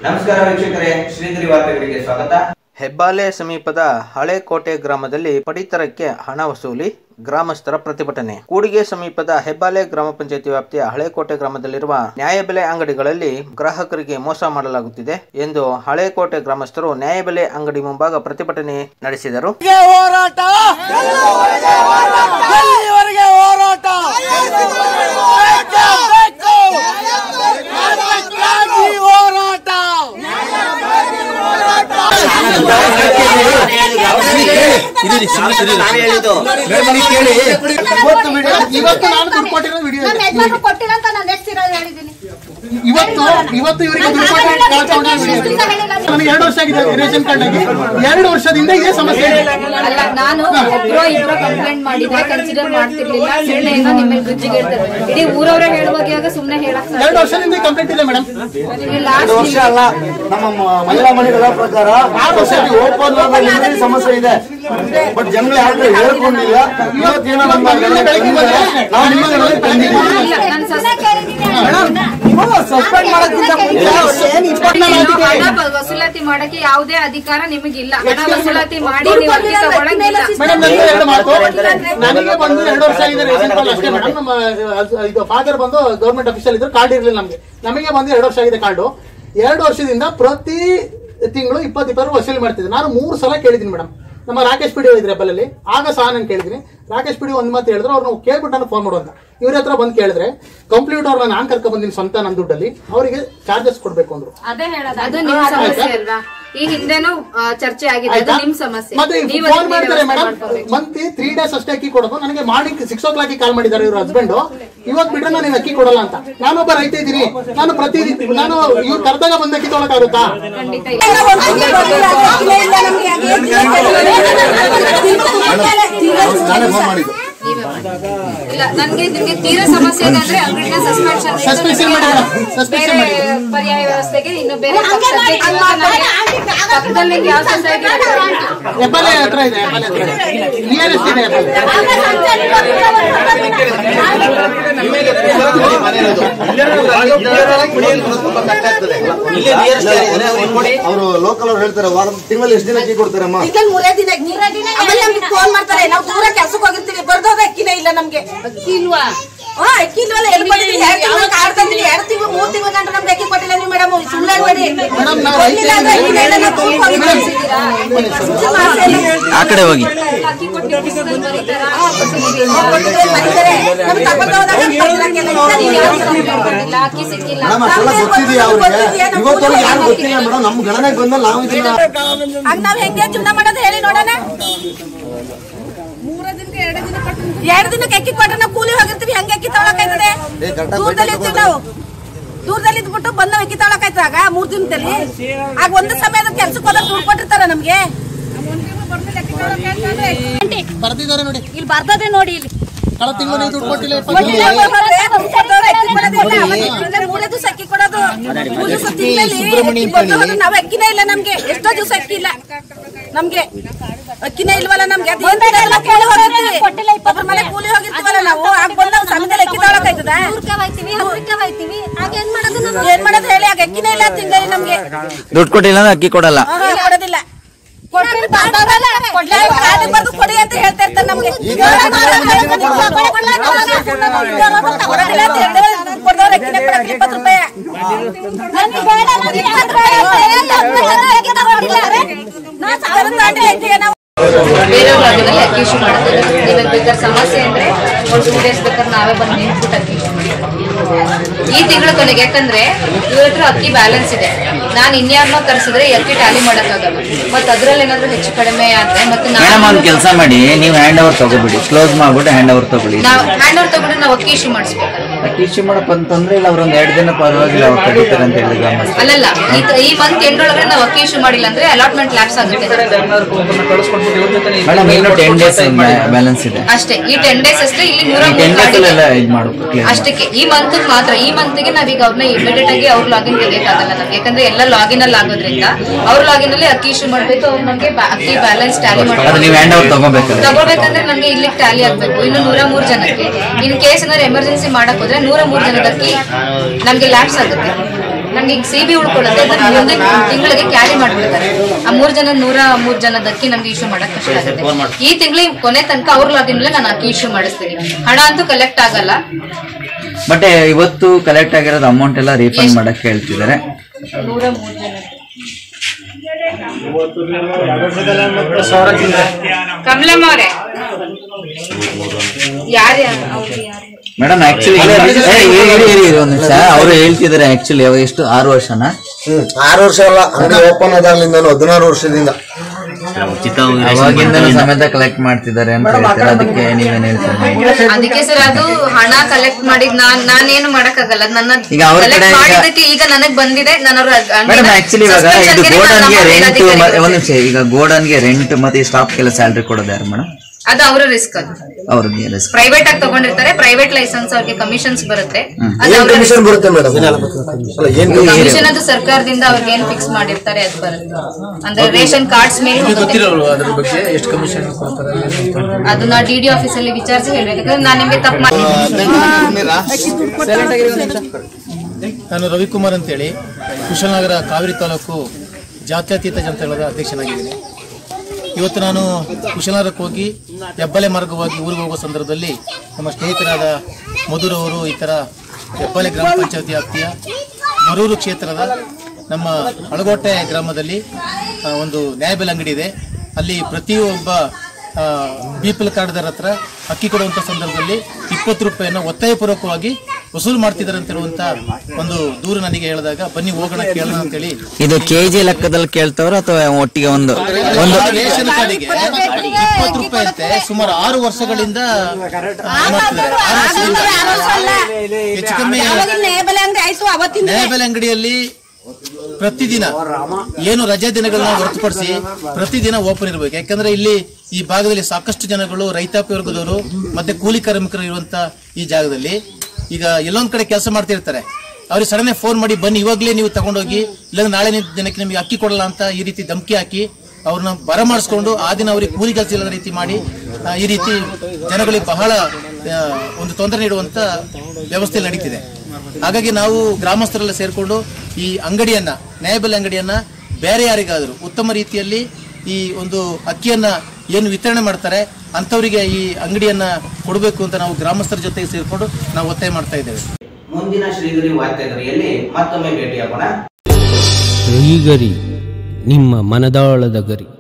ನಮಸ್ಕಾರ ವೀಕ್ಷಕರೇ ಶ್ರೀಗಿರಿ ವಾರ್ತೆಗಳಿಗೆ ಸ್ವಾಗತ ಹೆಬ್ಬಾಲೆ ಸಮೀಪದ ಹಳೆಕೋಟೆ ಗ್ರಾಮದಲ್ಲಿ ಪಡಿತರಕ್ಕೆ ಹಣ ವಸೂಲಿ ಗ್ರಾಮಸ್ಥರ ಪ್ರತಿಭಟನೆ ಕೂಡಿಗೆ ಸಮೀಪದ ಹೆಬ್ಬಾಲೆ ಗ್ರಾಮ ಪಂಚಾಯತಿ ವ್ಯಾಪ್ತಿಯ ಹಳೆಕೋಟೆ ಗ್ರಾಮದಲ್ಲಿರುವ ನ್ಯಾಯಬೆಲೆ ಅಂಗಡಿಗಳಲ್ಲಿ ಗ್ರಾಹಕರಿಗೆ ಮೋಸ ಮಾಡಲಾಗುತ್ತಿದೆ ಎಂದು ಹಳೆಕೋಟೆ ಗ್ರಾಮಸ್ಥರು ನ್ಯಾಯಬೆಲೆ ಅಂಗಡಿ ಮುಂಭಾಗ ಪ್ರತಿಭಟನೆ ನಡೆಸಿದರು ಹೋರಾಟ ಎಲ್ಲಿವರೆಗೆ ಹೋರಾಟ ನ್ಯಾಯಕ್ಕಾಗಿ ಹೋರಾಟ ಇವತ್ತು ವಿಡಿಯೋ ಇವತ್ತು ನಾನು ದುಡ್ಡು ಕೊಟ್ಟಿರೋ ವಿಡಿಯೋ ನಮ್ಮ ಯಜಮಾನ್ರು ಕೊಟ್ಟಿಲ್ಲ ಅಂತ ನಾನು ಎಷ್ಟು ಇರೋದು ಹೇಳಿದ್ದೀನಿ ಇವತ್ತು ಇವತ್ತು ಇವರಿಗೆ ದುಡ್ಡು ಕೊಟ್ಟು ಕಳ್ಕೊಂಡ್ರೆ ವಿಡಿಯೋ ಇದೆ. ನನಗೆ ಎರಡು ವರ್ಷ ಆಗಿದೆ ರೇಷನ್ ಕಾರ್ಡ್ ಆಗಿ ಎರಡು ವರ್ಷದಿಂದ ಇದೇ ಸಮಸ್ಯೆ ಇದೆ ಅಲ್ಲ ನಾನು ಒಬ್ರೋ ಇಬ್ರೋ ಕಂಪ್ಲೇಂಟ್ ಮಾಡಿದ್ರೆ ಕನ್ಸಿಡರ್ ಮಾಡ್ತಿರ್ಲಿಲ್ಲ ಸುಮ್ನೆ ಏನೋ ನಿಮ್ಮ ಮೇಲೆ ಬ್ರಿಡ್ಜಿಗೆ ಹೇಳ್ತಾರೆ ಇಡೀ ಊರವರೇ ಹೇಳುವಾಗ ಸುಮ್ನೆ ಹೇಳಕ್ ಎರಡು ವರ್ಷದಿಂದ ಕಂಪ್ಲೀಟ್ ಇದೆ ಮೇಡಮ್ ಲಾಸ್ಟ್ ವರ್ಷ ಅಲ್ಲ ನಮ್ಮ ಮ- ಮಹಿಳಾ ಮನೆಗಳ ಪ್ರಕಾರ ಓಪನ್ ಸಮಸ್ಯೆ ಇದೆ ಬಟ್ ಜನಗಳು ಯಾರು ಹೇಳ್ಕೊಂಡಿಲ್ಲ ಇವತ್ತೇನೋ ನಮ್ಮ ಗಣನೆ ತಂದಿದ್ದಾರೆ. ನಾವು ನಿಮ್ಮ ಗಣನೆ ತಂದಿದ್ದೀವಿ ಇಲ್ಲ ನಾನು ಸಸ್- ಸಸ್ಪೆಂಡ್ ಮಾಡೋದ್ಕಿಂತ ಮುಂಚೆ ಅವ್ರು ಏನ್ ಇಪ್ಪತ್ತು ಏನು ಹಣ ಬ- ವಸೂಲಾತಿ ಮಾಡಕ್ಕೆ ಯಾವುದೇ ಅಧಿಕಾರ ನಿಮಗಿಲ್ಲ ಹಣ ವಸೂಲಾತಿ ಮಾಡಿ ನೀವು ಅಕ್ಕಿ ತಗೊಳಂಗಿಲ್ಲ ಮೇಡಮ್ ನನಗೆ ಎರಡು ಮಾತು ನನಗೆ ಬಂದು ಎರಡು ವರ್ಷ ಆಗಿದೆ ರೇಷನ್ ಕಾರ್ಡ್ ಅಷ್ಟೇ ಮೇಡಮ್ ನಮ್ಮ ಅಹ್, ಇದು ಫಾದರ್ ಬಂದು ಗೌರ್ಮೆಂಟ್ ಅಫಿಷಿಯಲ್ ಇದ್ರು ಕಾರ್ಡ್ ಇರ್ಲಿಲ್ಲ ನಮಗೆ ನಮಗೆ ಬಂದು ಎರಡು ವರ್ಷ ಆಗಿದೆ ಕಾರ್ಡು ಎರಡು ವರ್ಷದಿಂದ ಪ್ರತಿ ತಿಂಗಳು ಇಪ್ಪತ್ತು ಇಪ್ಪತ್ತು ವಸೂಲಿ ಮಾಡ್ತಿದ್ದೆ ನಾನು ಮೂರು ಸಲ ಕೇಳಿದ್ದೀನಿ ಮೇಡಮ್ ನಮ್ಮ ರಾಕೇಶ್ ಪಿಡಿ ಇದ್ರೆ ಬಲ್ಲಲ್ಲಿ ಆಗ ಸಹ ನಾನು ಕೇಳಿದ್ದೀನಿ ರಾಕೇಶ್ ಪಿಡಿ ಒಂದ್ ಮಾತು ಹೇಳಿದ್ರು ಅವ್ರನ್ನ ಕೇಳ್ಬಿಟ್ಟು ನಾನು ಫೋನ್ ಮಾಡುವಂತ ಇವ್ರ ಹತ್ರ ಬಂದು ಕೇಳಿದ್ರೆ ಕಂಪ್ಲೀಟ್ ಅವ್ರನ್ನ ನಾನು ಕರ್ಕೊಂಡ್ ಬಂದಿನಿ ಸ್ವಂತ ನನ್ನ ದುಡ್ಡಲ್ಲಿ ಅವರಿಗೆ ಚಾರ್ಜಸ್ ಕೊಡ್ಬೇಕು ಅಂದ್ರು ಅದೇ ಹೇಳೋದು ಅದು ನಿಮ್ ಸಮಸ್ಯೆ ಅಲ್ವಾ ಈ ಹಿಂದೆನೂ ಆ, ಚರ್ಚೆ ಆಗಿದೆ ಅದು ಆಯ್ತಾ? ನಿಮ್ ಸಮಸ್ಯೆ ಮತ್ತೆ ನೀವು ಫೋನ್ ಅದಕ್ಕೆ ಮಾಡ್ತಾರೆ ವ್ಯವಸ್ಥೆ ಮೇಡಮ್ ಮಾಡ್ಕೊಬೇಕು. ಮಂತ್ಲಿ ತ್ರೀ ಡೇಸ್ ಅಷ್ಟೇ ಅಕ್ಕಿ ಕೊಡೋದು ನನಗೆ morning six o'clock call ಮಾಡಿದ್ದಾರೆ ಇವ್ರ ಹಸ್ಬೆಂಡ್ ಇವತ್ತು ಬಿಟ್ರೆ ನಾನು ಅಕ್ಕಿ ಕೊಡಲ್ಲ ಅಂತ ನಾನೊಬ್ಬ ರೈತ ಇದ್ದೀನಿ ನಾನು ಪ್ರತಿ ನಾನು ಇವ್ರು ಕರೆದಾಗ ಬಂದ ಅಕ್ಕಿ ತೊಗೊಳಕ್ಕಾಗುತ್ತಾ ಖಂಡಿತ ಇಲ್ಲ. ನಾನೇ ಫೋನ್ ಮಾಡಿದ್ದು ನೀವೇ ಮಾಡಿ. ಇಲ್ಲ ನನ್ಗೆ ನಿಮ್ಗೆ ತೀರಾ ಸಮಸ್ಯೆ ಇದೆ ಅಂದ್ರೆ ಅಂಗಡಿನ ಸಸ್ಪೆನ್ಷನ್ Suspension ಮಾಡಿ ಮೇಡಮ್. Suspension ಮಾಡಿ. ಬೇರೆ ಪರ್ಯಾಯ ವ್ಯವಸ್ಥೆಗೆ ಇನ್ನು ಬೇರೆ ಪಕ್ಷಕ್ಕೆ ಪಕ್ಕದಲ್ಲಿ ನಿಮ್ಗೆ ಯಾವ ಸೊಸೈಟಿ ಹೆಬ್ಬಾಲೆ ಹತ್ರ ಇದೆ ಹೆಬ್ಬಾಲೆ ಹತ್ರ ಇದೆ ನಿಯರೆಸ್ಟ್ ಇದೆ ಹೆಬ್ಬಾಲೆ ಅವರು ಲೋಕಲ್ ಅವ್ರು ಹೇಳ್ತಾರೆ ವಾರ ತಿಂಗಳಲ್ಲಿ ಎಷ್ಟು ದಿನ ಅಕ್ಕಿ ಕೊಡ್ತಾರಮ್ಮ ತಿಂಗಳು ಮೂರೇ ದಿನ ಆಮೇಲೆ ನಮ್ಗೆ ಫೋನ್ ಮಾಡ್ತಾರೆ ನಾವು ದೂರ ಕೆಲ್ಸಕ್ಕೆ ಹೋಗಿರ್ತೀವಿ ಬರ್ದೋದ ಅಕ್ಕಿನೇ ಇಲ್ಲ ನಮ್ಗೆ ಅಕ್ಕಿ ಇಲ್ವಾ ಹಾ ಅಕ್ಕಿ ಇಲ್ವಲ್ಲ ಎಲ್ಲಿ ಕೊಟ್ಟಿದ್ದೀವಿ ಎರಡು ತಿಂಗಳು ಕಾರ್ಡ್ ತಂದಿದ್ದೀವಿ ಎರಡು ತಿಂಗಳು ಮೂರು ತಿಂಗಳು ಗಂಟೆ ನಮ್ಗೆ ಅಕ್ಕಿ ಕೊಟ್ಟಿಲ್ಲ ನೀವು ಮೇಡಮ್ ಸುಮ್ಮನೆ ಬೇಡಿ ಮೇಡಮ್ ನಾವು ಕೊಡ್ಲಿಲ್ಲ ಅಂದ್ರೆ ಅಕ್ಕಿನೇ ಇಲ್ಲ, ನಾವು ತೂಕ ಹೋಗಿ ಕಳ್ಸಿದ್ದೀರಾ? ಸಮಸ್ಯೆ ಇಲ್ಲ. ಆ ಕಡೆ ಹೋಗಿ ಅಕ್ಕಿ ಕೊಟ್ಟು ಪುಸ್ತಕದಲ್ಲಿ ಬರೀತಾರಾ? ಕೊಟ್ಟಿದ್ರೆ ಮರೀತಾರೆ. ನಮ್ಗೆ ತಗೊಂಡ್ ಹೋದಾಗ ಕೊಟ್ಟಿರಕ್ಕೆಲ್ಲ ಇಲ್ಲ, ನೀವು ಯಾವ ತರ ಇಲ್ಲ, ಅಕ್ಕಿ ಸಿಕ್ಕಿಲ್ಲ ಮೇಡಮ್ ಅಷ್ಟೆಲ್ಲ ಗೊತ್ತಿದೆಯಾ ಅವ್ರಿಗೆ ಇವತ್ತವರೆಗೆ ಯಾರು ಗೊತ್ತಿಲ್ಲ ಮೇಡಮ್ ನಮ್ಮ ಗಣನೆಗೆ ಬಂದಲ್ಲಿ ನಾವು ಇದನ್ನ ಆಗ ನಾವ್ ಹೆಂಗೆ ಜೀವನ ಮಾಡೋದು ಹೇಳಿ ನೋಡೋಣ ಎರಡು ದಿನಕ್ಕೆ ಅಕ್ಕಿ ಕೊಟ್ರೆ ನಾವು ಕೂಲಿ ಹೋಗಿರ್ತೀವಿ ಹೆಂಗೆ ಅಕ್ಕಿ ತಗೊಳಕಾಯ್ತದೆ ಏ, ಕರೆಕ್ಟಾಗಿ ದೂರದಲ್ಲಿ ಇರ್ತೀವಿ ನಾವು ದೂರದಲ್ಲಿ ಇದ್ಬಿಟ್ಟು ಬಂದು ನಾವು ಅಕ್ಕಿ ತಗೊಳಕಾಯ್ತದಾಗ ಮೂರ್ ದಿನದಲ್ಲಿ ಆಗ ಒಂದು ಸಮಯದ ಕೆಲ್ಸಕ್ಕೆ ಹೋದಾಗ ದುಡ್ಡು ಕೊಟ್ಟಿರ್ತಾರ ನಮ್ಗೆ ಬರ್ದಿದ್ದಾರೆ ನೋಡಿ ಇಲ್ಲಿ ಬರ್ತದೆ ನೋಡಿ ಇಲ್ಲಿ ಕಳೆದ ತಿಂಗಳು ನೀವು ದುಡ್ಡು ಕೊಟ್ಟಿಲ್ಲ ಇಪ್ಪತ್ತು ಕೊಟ್ಟಿಲ್ಲ, ಕೊಡ್ತಾರೆ, ದುಡ್ಡು ಕೊಡ್ತಾರೆ, ಅಕ್ಕಿ ಕೊಡೋದಿಲ್ಲ. ಅವತ್ತು ತಿಂಗ್ಳಲ್ಲಿ ಮೂರೇ ದಿವಸ ಅಕ್ಕಿ ಕೊಡೋದು ಮೂರು ದಿವಸ ತಿಂಗಳಲ್ಲಿ ಅಕ್ಕಿ ಕೊಟ್ಟು ಹೋದ್ರೆ ನಾವು ಅಕ್ಕಿನೇ ಇಲ್ಲ ನಮ್ಗೆ ಎಷ್ಟೋ ದಿವಸ ಅಕ್ಕಿ ಇಲ್ಲ ನಮ್ಗೆ ಅಕ್ಕಿನೇ ಇಲ್ವಲ್ಲ ನಮ್ಗೆ ಅದು ಏನ್ ಬೇಕಾದ್ರೆ ನಾವು ಕೂಲಿ ಹೋಗಿರ್ತೀವಿ ಒಬ್ಬರ ಮನೆ ಕೂಲಿ ಹೋಗಿರ್ತೀವಲ್ಲ ನಾವು ಆಗ ಬಂದು ನಾವು ಸಮಯದಲ್ಲಿ ಅಕ್ಕಿ ತಗೊಳಕಾಯ್ತದ ಏನ್ ಮಾಡೋದು ಹೇಳಿ ಆಗ ಅಕ್ಕಿನೇ ಇಲ್ಲ ತಿಂಗಳಲ್ಲಿ ನಮ್ಗೆ ದುಡ್ಡು ಕೊಟ್ಟಿಲ್ಲ ಅಂದ್ರೆ ಅಕ್ಕಿ ಕೊಡಲ್ಲ ಏನ್ ಕೊಡೋದಿಲ್ಲ ಕೊಡ್ಲಿ, ಕಾಲಿಗೆ ಬರ್ದು ಕೊಡಿ ಅಂತ ಹೇಳ್ತಾ ಇರ್ತಾರೆ ನಮ್ಗೆ ಕೊಡೋದಿಲ್ಲ ಅಂತ ಹೇಳಿದ್ರೆ ಕೊಡ್ದವ್ರು ಅಕ್ಕಿನೇ ಕೊಡಕ್ಕೆ ಇಪ್ಪತ್ತು ರೂಪಾಯಿ ಸಾವಿರದ ದಾಟಿ ಅಕ್ಕಿಗೆ ನಾವು ಬೇರೆ ಲಾಗಿನಲ್ಲಿ ಅಕ್ಕಿ ಇಶ್ಯೂ ಮಾಡೋದು ಇವಾಗ ಬೇಕಾದ್ರೆ ಸಮಸ್ಯೆ ಅಂದ್ರೆ ಒಂದು ಟೂ ಡೇಸ್ ಬೇಕಾದ್ರೆ ನಾವೇ ಬಂದು ನಿಂತ್ಬಿಟ್ಟು ಅಕ್ಕಿ issue ಮಾಡ್ತೀವಿ. ಈ ತಿಂಗಳ ಕೊನೆಗೆ ಯಾಕಂದ್ರೆ ಇವ್ರ ಹತ್ರ ಅಕ್ಕಿ ಬ್ಯಾಲೆನ್ಸ್ ಇದೆ ನಾನು ಇನ್ಯಾರನ್ನೋ ತರಿಸಿದ್ರೆ ಈ ಅಕ್ಕಿ ಟ್ಯಾಲಿ ಮಾಡಕ್ಕಾಗಲ್ಲ ಮತ್ತೆ ಅದ್ರಲ್ಲಿ ಏನಾದ್ರು ಹೆಚ್ಚು ಕಡಿಮೆ ಆದ್ರೆ ಮತ್ತೆ ಮೇಡಮ್ ನಾವು ಒಂದ್ ಕೆಲಸ ಮಾಡಿ ನೀವು ಹ್ಯಾಂಡ್ ಓವರ್ ತಗೋಬಿಡಿ ಕ್ಲೋಸ್ ಮಾಡ್ಬಿಟ್ಟು ಹ್ಯಾಂಡ್ ಓವರ್ ತಗೊಳ್ಳಿ ನಾವು ಹ್ಯಾಂಡ್ ಓವರ್ ತಗೊಂಡು ನಾವು ಅಕ್ಕಿ ಇಶ್ಯೂ ಮಾಡಿಸ್ಬೇಕಲ್ಲ ಅಕ್ಕಿ ಇಶ್ಯೂ ಮಾಡಕ್ ಅಂತಂದ್ರೆ ಇಲ್ಲ ಅವ್ರೊಂದ್ ಎರಡು ದಿನ ಪರವಾಗಿಲ್ಲ ಅವ್ರು ಕಡಿತಾರೆ ಅಂತ ಹೇಳಿದ ಅಲ್ಲಲ್ಲ ಈ ತ- ಈ ಮಂತ್ ಎಂಡ್ ಒಳಗಡೆ ನಾವು ಅಕ್ಕಿ ಇಶ್ಯೂ ಮಾಡಿಲ್ಲ ಅಂದ್ರೆ ಅಲಾಟ್ಮೆಂಟ್ ಲ್ಯಾಪ್ಸ್ ಆಗುತ್ತೆ ಮೇಡಮ್ ಇನ್ನು ಟೆನ್ ಡೇಸ್ ಬ್ಯಾಲೆನ್ಸ್ ಇದೆ ಅಷ್ಟೇ ಈ ಟೆನ್ ಡೇಸ್ ಅಷ್ಟೇ ಇಲ್ಲಿ ನೂರ ಈ ಮೂರು ಟೆನ್ ಕಾರ್ಡ್ ಡೇಸ್ ಇದೆ. ಎಲ್ಲ ಇದು ಮಾಡ್ಬೇಕು clear ಮಾಡ್ಬೇಕು. ಅಷ್ಟಕ್ಕೆ ಈ ಮಂತ್ ಮಾತ್ರ ಈ ಮಂತ್ಗೆ ನಾವೀಗ ಅವ್ರನ್ನ ಇಮಿಡಿಯೇಟ್ ಆಗಿ ಅವ್ರ ಲಾಗಿನ್ ತೆಗಿಯಕ್ಕಾಗಲ್ಲ ನಮ್ಗೆ ಯಾಕಂದ್ರೆ ಎಲ್ಲ ಲಾಗಿನ್ ಅಲ್ಲಿ ಆಗೋದ್ರಿಂದ ಅವ್ರ ಲಾಗಿನ್ ಅಲ್ಲಿ ಅಕ್ಕಿ ಇಶ್ಯೂ ಮಾಡ್ಬೇಕು ಅವ್ರು ನಮ್ಗೆ ಬಾ- ಅಕ್ಕಿ ಬ್ಯಾಲೆನ್ಸ್ ಟ್ಯಾಲಿ ಅದು ಮಾಡ್ಬೇಕು ನೀವು ಹ್ಯಾಂಡ್ ಓವರ್ ತಗೋಬೇಕಾದ್ರೆ ತಗೋಬೇಕಂದ್ರೆ ನಮ್ಗೆ ಇಲ್ಲಿ ಟ್ಯಾಲಿ ಆಗ್ಬೇಕು ಇನ್ನು ನೂರ ಮೂರ್ ಜನಕ್ಕೆ ಇನ್ ಕೇಸ್ ಏನಾದ್ರು ಎಮರ್ಜೆನ್ಸಿ ಮಾಡಕ್ ಹೋದ್ರೆ ನೂರ ಮೂರ್ ಜನದ ಅಕ್ಕಿ ನಮ್ಗೆ ಲ್ಯಾಪ್ಸ್ ಆಗುತ್ತೆ ನಮ್ಗೆ ಈಗ ಸಿ ಬಿ ಉಳ್ಕೊಳ್ಳುತ್ತೆ ಅದನ್ನ ಮುಂದಿನ ತಿಂಗಳಿಗೆ ಕ್ಯಾರಿ ಮಾಡ್ಬಿಡ್ತಾರೆ ಆ ಮೂರ್ ಜನ ನೂರ ಮೂರ್ ಜನದ ಅಕ್ಕಿ ನಮ್ಗೆ ಇಶ್ಯೂ ಮಾಡಕ್ ಕಷ್ಟ ಆಗುತ್ತೆ ಈ ತಿಂಗಳಿಗೆ ಕೊನೆ ತನಕ ಅವ್ರ ಲಾಗಿನ್ಲೇ ನಾನು ಅಕ್ಕಿ ಇಶ್ಯೂ ಮಾಡಿಸ್ತೀನಿ ಹಣ ಅಂತೂ ಕಲೆಕ್ಟ್ ಆಗಲ್ಲ ಬಟ್ ಇವತ್ತು ಕಲೆಕ್ಟ್ ಆಗಿರೋದು ಅಮೌಂಟ್ ಎಲ್ಲ ರೀಫಂಡ್ ಮಾಡಕ್ ಹೇಳ್ತಿದ್ದಾರೆ ನೂರ ಮೂರ್ ಜನ ಕಮಲಮ್ಮ ಅವರೇ ಯಾರು ಅವ್ರು ಯಾರು ಮೇಡಮ್ ಆಕ್ಚುಲಿ ಒಂದು ನಿಮಿಷ ಅವರು ಹೇಳ್ತಿದ್ದಾರೆ ಆಕ್ಚುಲಿ ಎಷ್ಟು ಆರು ವರ್ಷನಾ ಹ್ಮ್ ಆರು ವರ್ಷ ಅಲ್ಲ ಅಂಗಡಿ ಓಪನ್ ಆದಾಗ್ಲಿಂದ ಹದಿನಾರು ವರ್ಷದಿಂದ ಅವಾಗಿಂದ ಸಮೇತ ಕಲೆಕ್ಟ್ ಮಾಡ್ತಿದ್ದಾರೆ ಅಂತ ಹೇಳ್ತಾರೆ ಅದಕ್ಕೆ ನೀವೇನ್ ಹೇಳ್ತೀರಾ ಅದಕ್ಕೆ ಸರ್ ಅದು ಹಣ ಕಲೆಕ್ಟ್ ಮಾಡಿದ್ ನಾನ್ ನಾನೇನು ಮಾಡಕ್ಕಾಗಲ್ಲ ಅದ್ ನನ್ನ ಈಗ ಅವ್ರ ಕಲೆಕ್ಟ್ ಕಡೆ ಈಗ- ಮಾಡಿದ್ದಕ್ಕೆ ಈಗ ನನಗ್ ಬಂದಿದೆ ನಾನು ಅವ್ರ ಅಂಗಡಿನ ಮೇಡಮ್ ಆಕ್ಚುಲಿ ಇವಾಗ ಇದು suspension ಗೆ ಗೋಡನ್ಗೆ ನಾನು ರೆಂಟ್ ಅಧಿಕಾರಿಗಳಿಗೆ ಒಂದ್ ನಿಮಿಷ ಈಗ ಗೋಡನ್ಗೆ ರೆಂಟ್ ಮತ್ತೆ ಸ್ಟಾಫ್ಗೆಲ್ಲ ಸ್ಯಾಲ್ರಿ ಕೊಡೋದು ಯಾರು ಮೇಡಮ್ ಅದು ಅವರ ರಿಸ್ಕ್ ಅದು ಅವ್ರಿಗೆ risk. ಪ್ರೈವೇಟ್ ಆಗಿ ತಗೊಂಡಿರ್ತಾರೆ ಪ್ರೈವೇಟ್ ಲೈಸೆನ್ಸ್ ಅವ್ರಿಗೆ ಕಮಿಷನ್ಸ್ ಬರುತ್ತೆ ಅದು ಏನ್ ಅವ್ರ ಕಮಿಷನ್ ಬರುತ್ತೆ ಮೇಡಮ್ ಅಲ್ಲ ಏನ್ ಕಮಿಷನ್ ಅದು ಸರ್ಕಾರದಿಂದ ಅವ್ರಿಗೆ ಏನ್ ಫಿಕ್ಸ್ ಮಾಡಿರ್ತಾರೆ ಅದು ಬರುತ್ತೆ ಅಂದ್ರೆ ರೇಷನ್ ಕಾರ್ಡ್ಸ್ ಮೇಲೆ ಹೋಗುತ್ತೆ. ಅದು ನಾ ಡಿ ಡಿ ಆಫೀಸ್ ಅಲ್ಲಿ ವಿಚಾರಿಸಿ ಹೇಳ್ಬೇಕು ಯಾಕಂದ್ರೆ ನಾನು ನಿಮ್ಗೆ ತಪ್ಪು ಮಾಡಿ ನಾನು ರವಿಕುಮಾರ್ ಅಂತೇಳಿ ಕುಶಲನಗರ ಕಾವೇರಿ ತಾಲೂಕು ಜಾತ್ಯತೀತ ಜನತಾದಳದ ಅಧ್ಯಕ್ಷನಾಗಿದ್ದೀನಿ ಇವತ್ತು ನಾನು ಕುಶಲನಗರಕ್ಕೆ ಹೋಗಿ ಹೆಬ್ಬಲೆ ಮಾರ್ಗವಾಗಿ ಊರಿಗೆ ಹೋಗೋ ಸಂದರ್ಭದಲ್ಲಿ ನಮ್ಮ ಸ್ನೇಹಿತರಾದ ಮಧುರವರು ಈ ಥರ ಹೆಬ್ಬಲೆ ಗ್ರಾಮ ಪಂಚಾಯತಿ ವ್ಯಾಪ್ತಿಯ ಮರೂರು ಕ್ಷೇತ್ರದ ನಮ್ಮ ಅಳಗೋಟೆ ಗ್ರಾಮದಲ್ಲಿ ಆ, ಒಂದು ನ್ಯಾಯಬೆಲೆ ಅಂಗಡಿ ಇದೆ ಅಲ್ಲಿ ಪ್ರತಿಯೊಬ್ಬ ಬಿ ಪಿ ಎಲ್ ಕಾರ್ಡ್ದಾರ ಹತ್ರ ಅಕ್ಕಿ ಕೊಡುವಂಥ ಸಂದರ್ಭದಲ್ಲಿ ಇಪ್ಪತ್ತು ರೂಪಾಯಿಯನ್ನು ಒತ್ತಾಯಪೂರ್ವಕವಾಗಿ ವಸೂಲು ಮಾಡ್ತಿದ್ದಾರೆ ಅಂತ ಹೇಳುವಂತ ಒಂದು ದೂರು ನನಗೆ ಹೇಳಿದಾಗ ಬನ್ನಿ ಹೋಗೋಣ ಕೇಳೋಣ ಅಂತೇಳಿ ಇದು ಕೆಜಿ ಲೆಕ್ಕದಲ್ಲಿ ಕೇಳ್ತವ್ರ ಅಥವಾ ಒಟ್ಟಿಗೆ ಒಂದು ಒಂದು ರೇಷನ್ ಕಾರ್ಡಿಗೆ ಇಪ್ಪತ್ತು ರೂಪಾಯಿ ಅಂತೆ ಸುಮಾರು ಆರು ವರ್ಷಗಳಿಂದ ಆ, ಮಾಡ್ತಿದ್ದಾರೆ. ಆರು ವರ್ಷದಿಂದ. ಹೆಚ್ಚು ಕಮ್ಮಿ ನೇಬಲೆ ಅಂಗಡಿ ಆಯ್ತು ಅವತ್ತಿಂದ ನ್ಯಾಯಬೆಲೆ ಅಂಗಡಿಯಲ್ಲಿ ಪ್ರತಿದಿನ ಏನು ರಜೆ ದಿನಗಳನ್ನ ಹೊರತುಪಡಿಸಿ ಪ್ರತಿದಿನ ಓಪನ್ ಇರಬೇಕು ಯಾಕಂದ್ರೆ ಇಲ್ಲಿ ಈ ಭಾಗದಲ್ಲಿ ಸಾಕಷ್ಟು ಜನಗಳು ರೈತಾಪಿ ವರ್ಗದವರು ಮತ್ತೆ ಕೂಲಿ ಕಾರ್ಮಿಕರು ಇರುವಂತ ಈ ಜಾಗದಲ್ಲಿ ಈಗ ಎಲ್ಲೊಂದ್ ಕಡೆ ಕೆಲಸ ಮಾಡ್ತಿರ್ತಾರೆ ಅವ್ರಿಗೆ ಸಡನ್ ಫೋನ್ ಮಾಡಿ ಬನ್ನಿ ಇವಾಗಲೇ ನೀವು ತಗೊಂಡೋಗಿ ಇಲ್ಲಾಂದ್ರೆ ನಾಳೆ ದಿನಕ್ಕೆ ನಿಮಗೆ ಅಕ್ಕಿ ಕೊಡಲ್ಲ ಅಂತ ಈ ರೀತಿ ಧಮಕಿ ಹಾಕಿ ಅವ್ರನ್ನ ಬರಮಾಡಿಸ್ಕೊಂಡು ಆ ದಿನ ಅವರಿಗೆ ಕೂಲಿ ಕೆಲಸ ಇಲ್ಲದ ರೀತಿ ಮಾಡಿ ಆ, ಈ ರೀತಿ ಜನಗಳಿಗೆ ಬಹಳ ಆ, ಒಂದು ತೊಂದರೆ ನೀಡುವಂತ ವ್ಯವಸ್ಥೆ ನಡೀತಿದೆ ಹಾಗಾಗಿ ನಾವು ಗ್ರಾಮಸ್ಥರೆಲ್ಲ ಸೇರ್ಕೊಂಡು ಈ ಅಂಗಡಿಯನ್ನ ನ್ಯಾಯಬೆಲೆ ಅಂಗಡಿಯನ್ನ ಬೇರೆ ಯಾರಿಗಾದರೂ ಉತ್ತಮ ರೀತಿಯಲ್ಲಿ ಈ ಒಂದು ಅಕ್ಕಿಯನ್ನ ಏನು ವಿತರಣೆ ಮಾಡ್ತಾರೆ ಅಂಥವರಿಗೆ ಈ ಅಂಗಡಿಯನ್ನ ಕೊಡಬೇಕು ಅಂತ ನಾವು ಗ್ರಾಮಸ್ಥರ ಜೊತೆಗೆ ಸೇರ್ಕೊಂಡು ನಾವು ಒತ್ತಾಯ ಮಾಡ್ತಾ ಇದ್ದೇವೆ ಮುಂದಿನ ಶ್ರೀಗಿರಿ ವಾರ್ತೆಗರಿಯಲ್ಲಿ ಮತ್ತೊಮ್ಮೆ ಭೇಟಿಯಾಗೋಣ ಶ್ರೀಗರಿ ನಿಮ್ಮ ಮನದಾಳದ ಗರಿ